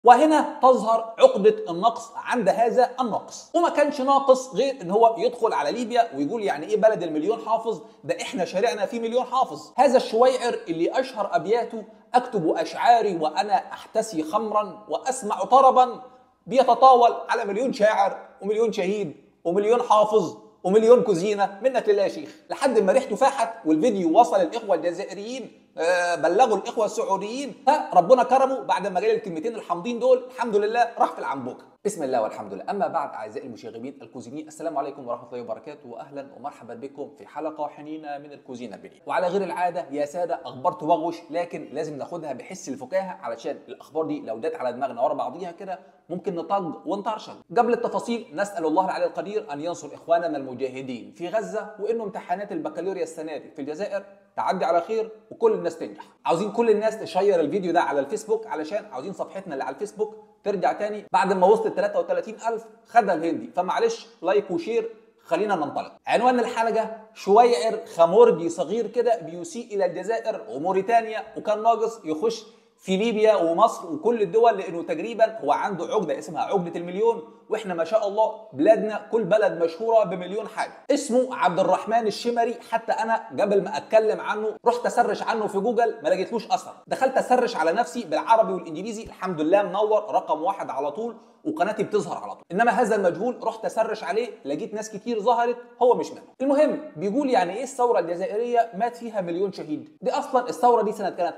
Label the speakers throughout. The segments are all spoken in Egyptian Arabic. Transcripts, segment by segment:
Speaker 1: وهنا تظهر عقدة النقص عند هذا الناقص وما كانش ناقص غير ان هو يدخل على ليبيا ويقول يعني ايه بلد المليون حافظ ده احنا شارعنا فيه مليون حافظ هذا الشويعر اللي اشهر ابياته اكتب اشعاري وانا احتسي خمرا واسمع طربا بيتطاول على مليون شاعر ومليون شهيد ومليون حافظ ومليون كوزينه منك لله يا شيخ لحد ما ريحته فاحت والفيديو وصل الاخوه الجزائريين آه، بلغوا الاخوه السعوديين فربنا كرمه بعد ما جالي الكلمتين الحامضين دول الحمد لله راح في العنبوكه بسم الله والحمد لله اما بعد اعزائي المشاغبين الكوزينين السلام عليكم ورحمه الله وبركاته واهلا ومرحبا بكم في حلقه حنينه من الكوزينه البنيه وعلى غير العاده يا ساده اخبار توغوش لكن لازم ناخدها بحس الفكاهه علشان الاخبار دي لو جت على دماغنا ورا بعضيها كده ممكن نطج ونطرشق قبل التفاصيل نسال الله العلي القدير ان ينصر اخواننا المجاهدين في غزه وانه امتحانات البكالوريا السنه دي في الجزائر تعدي على خير وكل الناس تنجح عاوزين كل الناس تشير الفيديو ده على الفيسبوك علشان عاوزين صفحتنا اللي على الفيسبوك ترجع تاني بعد ما وصلت 33000 خدها الهندي فمعلش لايك وشير خلينا ننطلق عنوان الحلقة شويعر خمورجي صغير كده بيسيء إلى الجزائر وموريتانيا وكان ناقص يخش في ليبيا ومصر وكل الدول لانه تقريبا هو عنده عقده اسمها عقده المليون واحنا ما شاء الله بلادنا كل بلد مشهوره بمليون حاجه اسمه عبد الرحمن الشمري حتى انا قبل ما اتكلم عنه رحت اسرش عنه في جوجل ما لقيتلوش اثر دخلت اسرش على نفسي بالعربي والانجليزي الحمد لله منور رقم واحد على طول وقناتي بتظهر على طول انما هذا المجهول رحت اسرش عليه لقيت ناس كتير ظهرت هو مش منهم المهم بيقول يعني ايه الثوره الجزائريه مات فيها مليون شهيد دي اصلا الثوره دي سنه كانت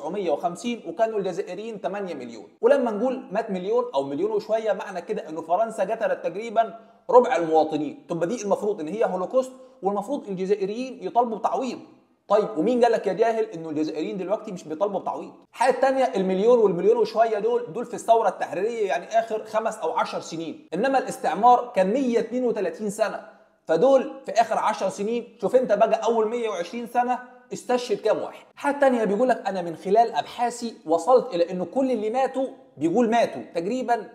Speaker 1: 1950 وكانوا الجزائريين 8 مليون ولما نقول مات مليون او مليون وشويه معنى كده انه فرنسا قتلت تقريبا ربع المواطنين تبقى دي المفروض ان هي هولوكوست والمفروض الجزائريين يطالبوا بتعويض طيب ومين قال لك يا جاهل انه الجزائريين دلوقتي مش بيطالبوا بتعويض الحاجه الثانيه المليون والمليون وشويه دول دول في الثوره التحريريه يعني اخر خمس او عشر سنين انما الاستعمار كان 132 سنه فدول في اخر 10 سنين شوف انت بقى اول 120 سنه استشهد كام واحد حاجه تانية بيقول لك انا من خلال ابحاثي وصلت الى انه كل اللي ماتوا بيقول ماتوا تقريبا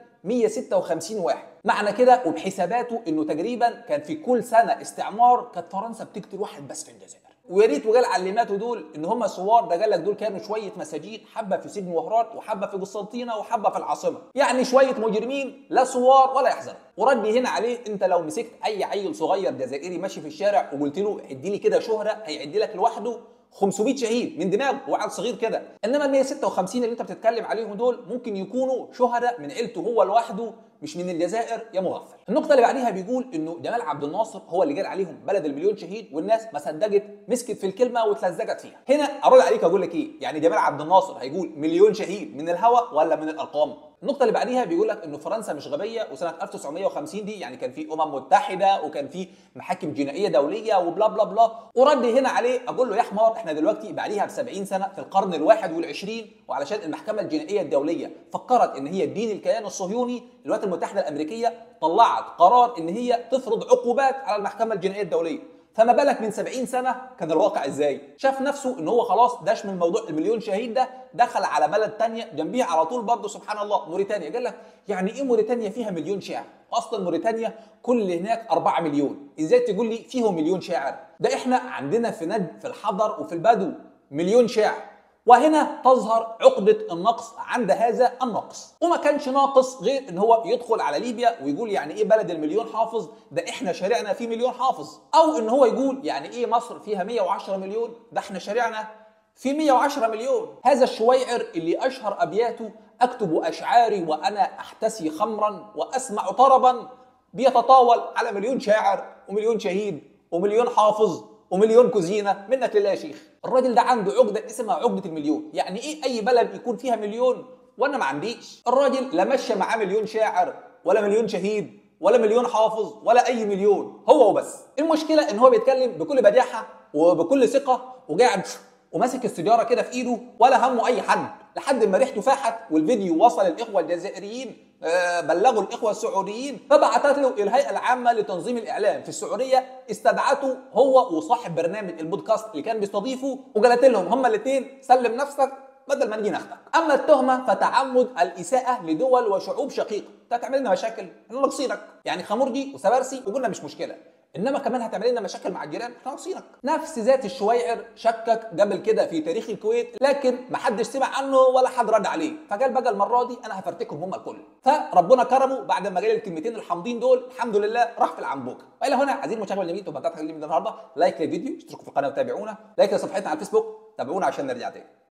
Speaker 1: 156 واحد معنى كده وبحساباته انه تقريبا كان في كل سنه استعمار كانت فرنسا بتقتل واحد بس في الجزائر ويا ريت وقال على اللي ماتوا دول ان هم ثوار ده قال لك دول كانوا شويه مساجين حبه في سجن وهران وحبه في قسنطينه وحبه في العاصمه يعني شويه مجرمين لا ثوار ولا يحزنوا وردي هنا عليه انت لو مسكت اي عيل صغير جزائري ماشي في الشارع وقلت له عدي لي كده شهره هيعد لك لوحده 500 شهيد من دماغه وعيل صغير كده انما ال 156 اللي انت بتتكلم عليهم دول ممكن يكونوا شهداء من عيلته هو لوحده مش من الجزائر يا مغفل النقطه اللي بعديها بيقول انه جمال عبد الناصر هو اللي جال عليهم بلد المليون شهيد والناس ما صدقت مسكت في الكلمه واتلزقت فيها هنا ارد عليك اقول لك ايه يعني جمال عبد الناصر هيقول مليون شهيد من الهوى ولا من الارقام النقطه اللي بعديها بيقول لك انه فرنسا مش غبيه وسنه 1950 دي يعني كان في امم متحده وكان في محاكم جنائيه دوليه وبلا بلا بلا وردي هنا عليه اقول له يا حمار احنا دلوقتي بعديها ب 70 سنه في القرن الواحد والعشرين وعلشان المحكمه الجنائيه الدوليه فكرت ان هي تدين الكيان الصهيوني الولايات المتحده الامريكيه طلعت قرار ان هي تفرض عقوبات على المحكمه الجنائيه الدوليه فما بالك من 70 سنه كان الواقع ازاي شاف نفسه ان هو خلاص داش من موضوع المليون شهيد ده دخل على بلد تانية جنبيها على طول برضه سبحان الله موريتانيا قال لك يعني ايه موريتانيا فيها مليون شاعر اصلا موريتانيا كل اللي هناك 4 مليون ازاي تقول لي فيهم مليون شاعر ده احنا عندنا في نجد في الحضر وفي البدو مليون شاعر وهنا تظهر عقدة النقص عند هذا النقص وما كانش ناقص غير ان هو يدخل على ليبيا ويقول يعني ايه بلد المليون حافظ ده احنا شارعنا فيه مليون حافظ او ان هو يقول يعني ايه مصر فيها 110 مليون ده احنا شارعنا في 110 مليون هذا الشويعر اللي اشهر ابياته اكتب اشعاري وانا احتسي خمرا واسمع طربا بيتطاول على مليون شاعر ومليون شهيد ومليون حافظ ومليون كوزينه منك لله يا شيخ الراجل ده عنده عقده اسمها عقده المليون يعني ايه اي بلد يكون فيها مليون وانا ما عنديش الراجل لا مشى معاه مليون شاعر ولا مليون شهيد ولا مليون حافظ ولا اي مليون هو وبس المشكله ان هو بيتكلم بكل بداحه وبكل ثقه وقاعد وماسك السيجاره كده في ايده ولا همه اي حد لحد ما ريحته فاحت والفيديو وصل الاخوه الجزائريين آه، بلغوا الاخوه السعوديين فبعتت له الهيئه العامه لتنظيم الاعلام في السعوديه استدعته هو وصاحب برنامج البودكاست اللي كان بيستضيفه وقالت لهم هما الاثنين سلم نفسك بدل ما نجي ناخدك اما التهمه فتعمد الاساءه لدول وشعوب شقيقه انت هتعمل لنا مشاكل احنا ناقصينك يعني خمرجي وسبارسي وقلنا مش مشكله انما كمان هتعمل لنا مشاكل مع الجيران احنا ناقصينك نفس ذات الشويعر شكك قبل كده في تاريخ الكويت لكن ما حدش سمع عنه ولا حد رد عليه فقال بقى المره دي انا هفرتكهم هم الكل فربنا كرمه بعد ما جالي الكلمتين الحامضين دول الحمد لله راح في العنبوكه والى هنا عايزين المشاهد الجميل تبقى بتاعتك النهارده لايك للفيديو اشتركوا في القناه وتابعونا لايك لصفحتنا على الفيسبوك تابعونا عشان نرجع تاني